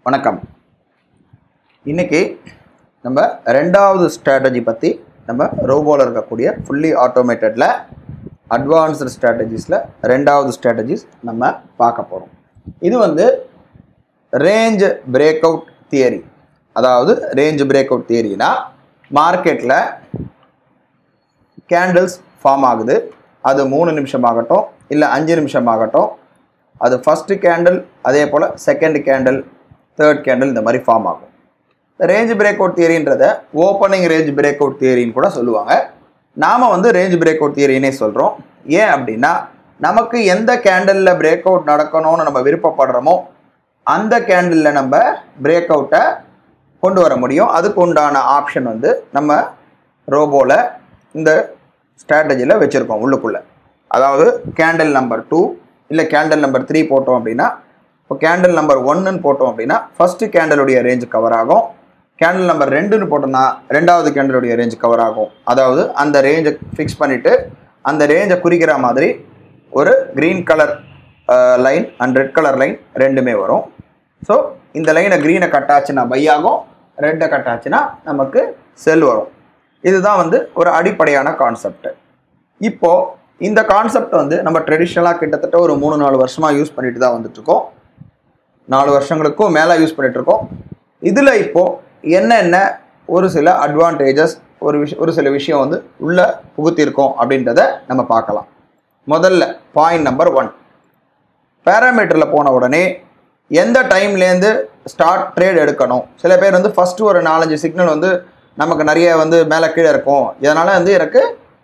வணக்கம் இன்னைக்கு நம்ம ரெண்டாவது ஸ்ட்ராட்டஜி பற்றி நம்ம ரோபோவில் இருக்கக்கூடிய ஃபுல்லி ஆட்டோமேட்டடில் அட்வான்ஸ்டு ஸ்ட்ராட்டஜிஸில் ரெண்டாவது ஸ்ட்ராட்டஜிஸ் நம்ம பார்க்க போகிறோம் இது வந்து ரேஞ்ச் பிரேக் அவுட் தியரி அதாவது ரேஞ்ச் பிரேக் அவுட் தியரினா மார்க்கெட்டில் கேண்டில்ஸ் ஃபார்ம் ஆகுது அது மூணு நிமிஷம் ஆகட்டும் இல்லை அஞ்சு நிமிஷம் ஆகட்டும் அது ஃபஸ்ட்டு கேண்டில் அதே போல் செகண்ட் கேண்டில் தேர்ட் கேண்டில் இந்த மாதிரி ஃபார்ம் ஆகும் ரேஞ்ச் பிரேக் அவுட் தியரின்றத ஓப்பனிங் ரேஞ்ச் பிரேக் அவுட் தியரின்னு கூட சொல்லுவாங்க நாம் வந்து ரேஞ்ச் பிரேக் அவுட் தியரினே சொல்கிறோம் ஏன் அப்படின்னா நமக்கு எந்த கேண்டலில் பிரேக் அவுட் நடக்கணும்னு நம்ம விருப்பப்படுறோமோ அந்த கேண்டிலில் நம்ம பிரேக் அவுட்டை கொண்டு வர முடியும் அதுக்கு உண்டான ஆப்ஷன் வந்து நம்ம ரோபோவில் இந்த ஸ்ட்ராட்டஜியில் வச்சுருக்கோம் உள்ளுக்குள்ளே அதாவது கேண்டில் நம்பர் டூ இல்லை கேண்டில் நம்பர் த்ரீ போட்டோம் அப்படின்னா இப்போ கேண்டில் நம்பர் ஒன்றுன்னு போட்டோம் அப்படின்னா ஃபஸ்ட்டு கேண்டலுடைய ரேஞ்ச் கவர் ஆகும் கேண்டில் நம்பர் ரெண்டுன்னு போட்டோம்னா ரெண்டாவது கேண்டலுடைய ரேஞ்ச் கவர் ஆகும் அதாவது அந்த ரேஞ்சை ஃபிக்ஸ் பண்ணிவிட்டு அந்த ரேஞ்சை குறிக்கிற மாதிரி ஒரு green colour line and red colour line ரெண்டுமே வரும் ஸோ இந்த லைனை க்ரீனை கட் ஆச்சுன்னா பை ஆகும் ரெட்டை கட் ஆச்சுன்னா நமக்கு செல் வரும் இதுதான் வந்து ஒரு அடிப்படையான கான்செப்ட் இப்போ இந்த கான்செப்ட் வந்து நம்ம ட்ரெடிஷ்னலாக கிட்டத்தட்ட ஒரு மூணு நாலு வருஷமாக யூஸ் பண்ணிட்டு தான் வந்துட்டு இருக்கோம் நாலு வருஷங்களுக்கும் மேலே யூஸ் பண்ணிட்டு இருக்கோம் இதில் இப்போது என்னென்ன ஒரு சில அட்வான்டேஜஸ் ஒரு விஷயம் ஒரு சில விஷயம் வந்து உள்ளே புகுத்திருக்கோம் அப்படின்றத நம்ம பார்க்கலாம் முதல்ல பாயிண்ட் நம்பர் ஒன் பேராமீட்டரில் போன உடனே எந்த டைம்லேருந்து ஸ்டார்ட் ட்ரேட் எடுக்கணும் சில பேர் வந்து ஃபஸ்ட்டு ஒரு நாலஞ்சு சிக்னல் வந்து நமக்கு நிறைய வந்து மேலே கீழே இருக்கும் இதனால் வந்து எனக்கு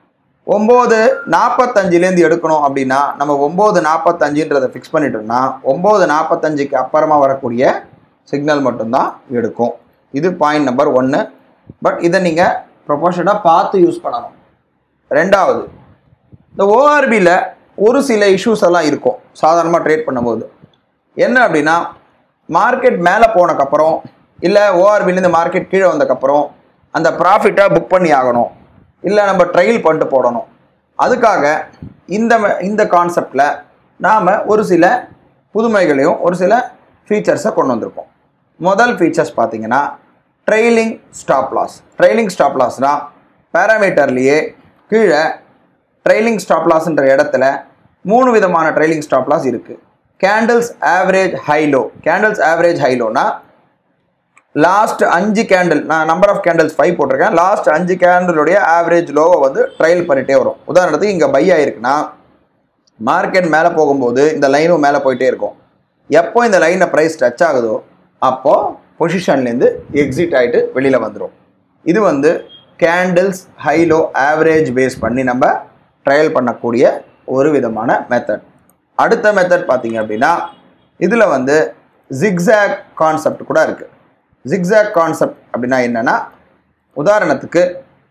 ஒம்பது நாற்பத்தஞ்சிலேருந்து எடுக்கணும் அப்படின்னா நம்ம ஒம்பது நாற்பத்தஞ்சுன்றதை ஃபிக்ஸ் பண்ணிட்டோம்னா ஒம்பது நாற்பத்தஞ்சுக்கு அப்புறமா வரக்கூடிய சிக்னல் மட்டும்தான் எடுக்கும் இது பாயிண்ட் நம்பர் ஒன்று பட் இதை நீங்கள் ப்ரொபோஷனாக பார்த்து யூஸ் பண்ணணும் ரெண்டாவது இந்த ஓஆர்பியில் ஒரு சில இஷ்யூஸ் எல்லாம் இருக்கும் சாதாரணமாக ட்ரேட் பண்ணும்போது என்ன அப்படின்னா மார்க்கெட் மேலே போனக்கப்புறம் இல்லை ஓஆர்பிலேருந்து மார்க்கெட் கீழே வந்தக்கப்புறம் அந்த ப்ராஃபிட்டாக புக் பண்ணி ஆகணும் இல்லை நம்ம ட்ரையல் பண்ணிட்டு போடணும் அதுக்காக இந்த ம- இந்த கான்செப்டில் நாம் ஒரு சில புதுமைகளையும் ஒரு சில ஃபீச்சர்ஸை கொண்டு வந்திருக்கோம் முதல் ஃபீச்சர்ஸ் பார்த்தீங்கன்னா trailing stop loss trailing stop லாஸ்னால் பேராமீட்டர்லேயே கீழே ட்ரெயிலிங் ஸ்டாப் லாஸ்ன்ற இடத்துல மூணு விதமான ட்ரெயிலிங் ஸ்டாப் லாஸ் இருக்குது candles average high low candles average ஹைலோனா லாஸ்ட் அஞ்சு கேண்டில் நான் நம்பர் ஆஃப் கேண்டில்ஸ் ஃபைவ் போட்டிருக்கேன் லாஸ்ட் அஞ்சு கேண்டிலுடைய ஆவரேஜ் லோவை வந்து ட்ரையல் பண்ணிகிட்டே வரும் உதாரணத்துக்கு இங்கே பை ஆயிருக்குன்னா மார்க்கெட் மேலே போகும்போது இந்த லைனும் மேலே போயிட்டே இருக்கும் எப்போ இந்த லைனை ப்ரைஸ் டச் ஆகுதோ அப்போது பொசிஷன்லேருந்து எக்ஸிட் ஆகிட்டு வெளியில் வந்துடும் இது வந்து கேண்டில்ஸ் ஹைலோ ஆவரேஜ் பேஸ் பண்ணி நம்ம ட்ரையல் பண்ணக்கூடிய ஒரு விதமான மெத்தட் அடுத்த மெத்தட் பார்த்தீங்க அப்படின்னா இதில் வந்து ஜிக்ஸாக் கான்செப்ட் கூட இருக்குது ஜிக்ஸாக் கான்செப்ட் அப்படின்னா என்னன்னா உதாரணத்துக்கு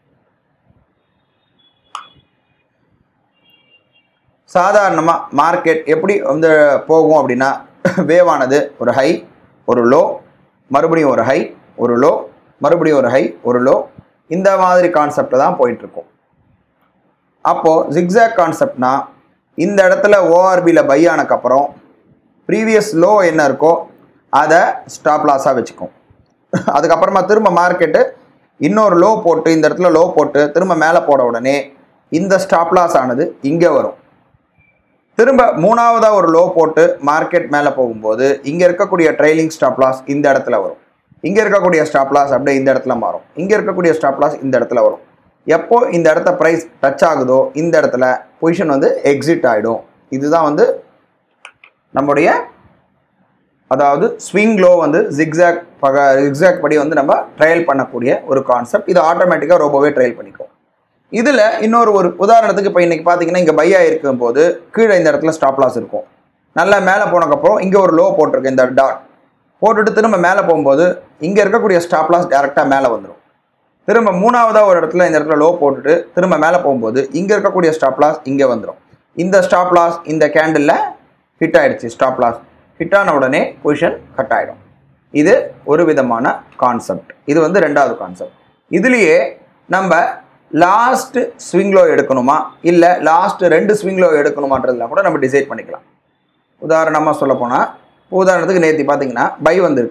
சாதாரணமாக மார்க்கெட் எப்படி வந்து போகும் அப்படின்னா வேவானது ஒரு ஹை ஒரு லோ மறுபடியும் ஒரு ஹை ஒரு லோ மறுபடியும் ஒரு ஹை ஒரு லோ இந்த மாதிரி கான்செப்டில் தான் போயிட்டுருக்கும் அப்போது ஜிக்ஸாக் கான்செப்ட்னா இந்த இடத்துல ஓஆர்பியில் பை ஆனக்கப்புறம் ப்ரீவியஸ் லோ என்ன இருக்கோ அதை ஸ்டாப் லாஸாக வச்சுக்கும் அதுக்கப்புறமா திரும்ப மார்க்கெட்டு இன்னொரு லோ போட்டு இந்த இடத்துல லோ போட்டு திரும்ப மேலே போட உடனே இந்த ஸ்டாப் லாஸ் ஆனது இங்கே வரும் திரும்ப மூணாவதாக ஒரு லோ போட்டு மார்க்கெட் மேலே போகும்போது இங்கே இருக்கக்கூடிய ட்ரைலிங் ஸ்டாப் லாஸ் இந்த இடத்துல வரும் இங்கே இருக்கக்கூடிய ஸ்டாப் லாஸ் அப்படியே இந்த இடத்துல மாறும் இங்கே இருக்கக்கூடிய ஸ்டாப் லாஸ் இந்த இடத்துல வரும் எப்போ இந்த இடத்த ப்ரைஸ் டச் ஆகுதோ இந்த இடத்துல பொசிஷன் வந்து எக்ஸிட் ஆகிடும் இதுதான் வந்து நம்முடைய அதாவது ஸ்விங் லோ வந்து ஜிக்ஸாக் பக ஜிக்ஸாக் படி வந்து நம்ம ட்ரையல் பண்ணக்கூடிய ஒரு கான்செப்ட் இது ஆட்டோமேட்டிக்காக ரொம்பவே ட்ரையல் பண்ணிக்கும் இதில் இன்னொரு ஒரு உதாரணத்துக்கு இப்போ இன்றைக்கி பார்த்தீங்கன்னா இங்கே பையா இருக்கும் போது கீழே இந்த இடத்துல ஸ்டாப் லாஸ் இருக்கும் நல்லா மேலே போனக்கப்புறம் இங்கே ஒரு லோ போட்டிருக்கு இந்த டாட் போட்டுட்டு திரும்ப மேலே போகும்போது இங்கே இருக்கக்கூடிய ஸ்டாப் லாஸ் டேரெக்டாக மேலே வந்துடும் திரும்ப மூணாவதாக ஒரு இடத்துல இந்த இடத்துல லோ போட்டுட்டு திரும்ப மேலே போகும்போது இங்கே இருக்கக்கூடிய ஸ்டாப் லாஸ் இங்கே வந்துடும் இந்த ஸ்டாப் லாஸ் இந்த கேண்டிலில் ஹிட் ஆயிடுச்சு ஸ்டாப் லாஸ் ஹிட் ஆன உடனே பொசிஷன் கட் ஆகிடும் இது ஒரு விதமான கான்செப்ட் இது வந்து ரெண்டாவது கான்செப்ட் இதுலேயே நம்ம லாஸ்ட் ஸ்விங்லோ எடுக்கணுமா இல்லை லாஸ்ட் ரெண்டு ஸ்விங்லோ எடுக்கணுமான்றதுலாம் கூட நம்ம டிசைட் பண்ணிக்கலாம் உதாரணமாக சொல்ல போனால் உதாரணத்துக்கு நேற்று பார்த்தீங்கன்னா பை வந்திருக்கு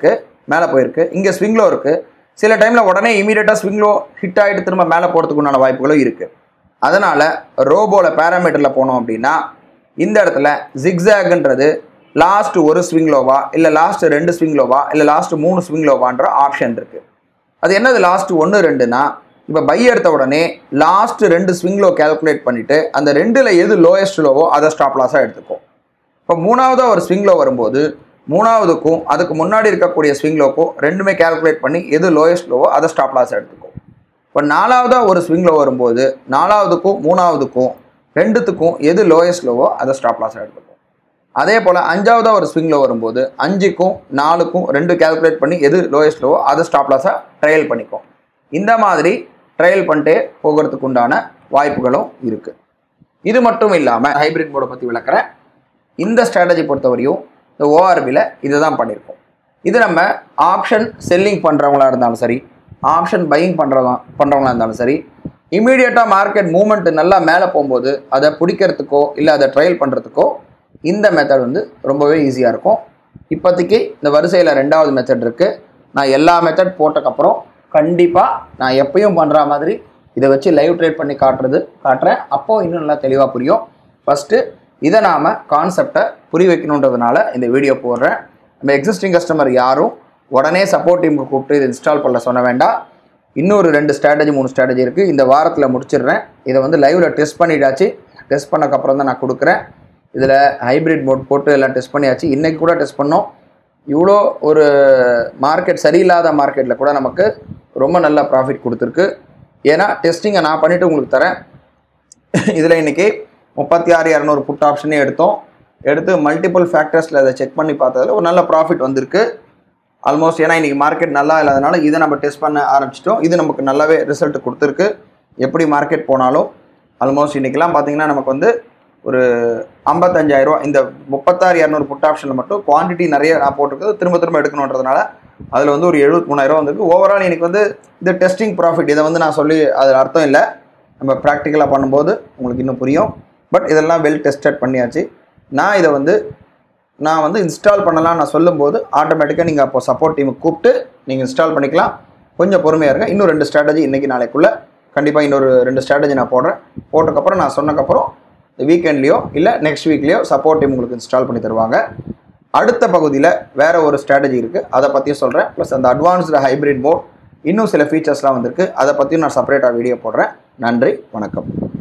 மேலே போயிருக்கு இங்கே ஸ்விங்லோ இருக்குது சில டைமில் உடனே இமீடியட்டாக ஸ்விங்லோ ஹிட் ஆகிட்டு திரும்ப மேலே போகிறதுக்கு உண்டான வாய்ப்புகளும் இருக்குது அதனால் ரோபோவில் பேராமீட்டரில் போனோம் அப்படின்னா இந்த இடத்துல ஜிக்ஸாக்ன்றது லாஸ்ட் ஒரு ஸ்விங்லோவா இல்லை லாஸ்ட் ரெண்டு ஸ்விங்லோவா இல்லை லாஸ்ட் மூணு ஸ்விங்லோவான்ற ஆப்ஷன் இருக்குது அது என்னது லாஸ்ட் ஒன்று ரெண்டுனா இப்போ பை எடுத்த உடனே லாஸ்ட் ரெண்டு ஸ்விங்லோ கால்குலேட் பண்ணிவிட்டு அந்த ரெண்டில் எது லோயஸ்ட் லோவோ அதை ஸ்டாப் லாஸாக எடுத்துக்கும் இப்போ மூணாவதாக ஒரு ஸ்விங்லோ வரும்போது மூணாவதுக்கும் அதுக்கு முன்னாடி இருக்கக்கூடிய ஸ்விங்லோக்கும் ரெண்டுமே கால்குலேட் பண்ணி எது லோயஸ்ட் லோவோ அதை ஸ்டாப் லாஸ் எடுத்துக்கும் இப்போ நாலாவதாக ஒரு ஸ்விங்லோ வரும்போது நாலாவதுக்கும் மூணாவதுக்கும் ரெண்டுத்துக்கும் எது லோயஸ்ட் லோவோ அதை ஸ்டாப் லாஸ் எடுத்துக்கும் அதே போல் அஞ்சாவதாக ஒரு ஸ்விங்கில் வரும்போது அஞ்சுக்கும் நாலுக்கும் ரெண்டு கால்குலேட் பண்ணி எது லோயஸ்ட் லோவோ அதை ஸ்டாப் லாஸாக ட்ரையல் பண்ணிக்கும் இந்த மாதிரி ட்ரையல் பண்ணிட்டே போகிறதுக்கு உண்டான வாய்ப்புகளும் இருக்குது இது மட்டும் இல்லாமல் ஹைபிரிட் போர்டை பற்றி விளக்குறேன் இந்த ஸ்ட்ராட்டஜி பொறுத்தவரையும் இந்த ஓஆர்பியில் இதை தான் பண்ணியிருக்கோம் இது நம்ம ஆப்ஷன் செல்லிங் பண்ணுறவங்களா இருந்தாலும் சரி ஆப்ஷன் பையிங் பண்ணுறதா பண்ணுறவங்களா இருந்தாலும் சரி இமீடியட்டாக மார்க்கெட் மூமெண்ட் நல்லா மேலே போகும்போது அதை பிடிக்கிறதுக்கோ இல்லை அதை ட்ரையல் பண்ணுறதுக்கோ இந்த மெத்தட் வந்து ரொம்பவே ஈஸியாக இருக்கும் இப்போதைக்கு இந்த வரிசையில் ரெண்டாவது மெத்தட் இருக்குது நான் எல்லா மெத்தட் போட்டக்கப்புறம் கண்டிப்பாக நான் எப்பயும் பண்ணுற மாதிரி இதை வச்சு லைவ் ட்ரேட் பண்ணி காட்டுறது காட்டுறேன் அப்போது இன்னும் நல்லா தெளிவாக புரியும் ஃபஸ்ட்டு இதை நாம் கான்செப்டை புரிய வைக்கணுன்றதுனால இந்த வீடியோ போடுறேன் நம்ம எக்ஸிஸ்டிங் கஸ்டமர் யாரும் உடனே சப்போர்ட் டீமுக்கு கூப்பிட்டு இதை இன்ஸ்டால் பண்ணல சொன்ன வேண்டாம் இன்னொரு ரெண்டு ஸ்ட்ராட்டஜி மூணு ஸ்ட்ராட்டஜி இருக்குது இந்த வாரத்தில் முடிச்சிடுறேன் இதை வந்து லைவில் டெஸ்ட் பண்ணிட்டாச்சு டெஸ்ட் பண்ணக்கப்புறம் தான் நான் கொடுக்குறேன் இதில் ஹைப்ரிட் மோட் போட்டு எல்லாம் டெஸ்ட் பண்ணியாச்சு இன்றைக்கி கூட டெஸ்ட் பண்ணோம் இவ்வளோ ஒரு மார்க்கெட் சரியில்லாத மார்க்கெட்டில் கூட நமக்கு ரொம்ப நல்ல ப்ராஃபிட் கொடுத்துருக்கு ஏன்னா டெஸ்டிங்கை நான் பண்ணிவிட்டு உங்களுக்கு தரேன் இதில் இன்றைக்கி முப்பத்தி ஆறு இரநூறு புட் ஆப்ஷனே எடுத்தோம் எடுத்து மல்டிபிள் ஃபேக்டர்ஸில் அதை செக் பண்ணி பார்த்ததுல ஒரு நல்ல ப்ராஃபிட் வந்திருக்கு ஆல்மோஸ்ட் ஏன்னா இன்றைக்கி மார்க்கெட் நல்லா இல்லாதனால இதை நம்ம டெஸ்ட் பண்ண ஆரம்பிச்சிட்டோம் இது நமக்கு நல்லாவே ரிசல்ட் கொடுத்துருக்கு எப்படி மார்க்கெட் போனாலும் ஆல்மோஸ்ட் இன்றைக்கெலாம் பார்த்தீங்கன்னா நமக்கு வந்து ஒரு ஐம்பத்தஞ்சாயிரரூவா இந்த முப்பத்தாறு இரநூறு புட் ஆப்ஷனில் மட்டும் குவான்டிட்டி நிறைய நான் போட்டிருக்கிறது திரும்ப திரும்ப எடுக்கணுன்றதுனால அதில் வந்து ஒரு எழுபத்தி மூணாயிரம் வந்திருக்கு ஓவரால் எனக்கு வந்து இது டெஸ்டிங் ப்ராஃபிட் இதை வந்து நான் சொல்லி அதில் அர்த்தம் இல்லை நம்ம ப்ராக்டிக்கலாக பண்ணும்போது உங்களுக்கு இன்னும் புரியும் பட் இதெல்லாம் வெல் டெஸ்டட் பண்ணியாச்சு நான் இதை வந்து நான் வந்து இன்ஸ்டால் பண்ணலாம் நான் சொல்லும்போது ஆட்டோமேட்டிக்காக நீங்கள் அப்போ சப்போர்ட் டீமுக்கு கூப்பிட்டு நீங்கள் இன்ஸ்டால் பண்ணிக்கலாம் கொஞ்சம் பொறுமையாக இருங்க இன்னும் ரெண்டு ஸ்ட்ராட்டஜி இன்றைக்கி நாளைக்குள்ளே கண்டிப்பாக இன்னொரு ரெண்டு ஸ்ட்ராட்டஜி நான் போடுறேன் போட்டதுக்கப்புறம் நான் சொன்னக்கப்புறம் வீக்கெண்ட்லேயோ இல்லை நெக்ஸ்ட் வீக்லேயோ சப்போர்ட் டீம் உங்களுக்கு இன்ஸ்டால் பண்ணி தருவாங்க அடுத்த பகுதியில் வேறு ஒரு ஸ்ட்ராட்டஜி இருக்குது அதை பற்றியும் சொல்கிறேன் ப்ளஸ் அந்த அட்வான்ஸ்டு ஹைப்ரிட் மோட் இன்னும் சில ஃபீச்சர்ஸ்லாம் வந்திருக்கு அதை பற்றியும் நான் செப்பரேட்டாக வீடியோ போடுறேன் நன்றி வணக்கம்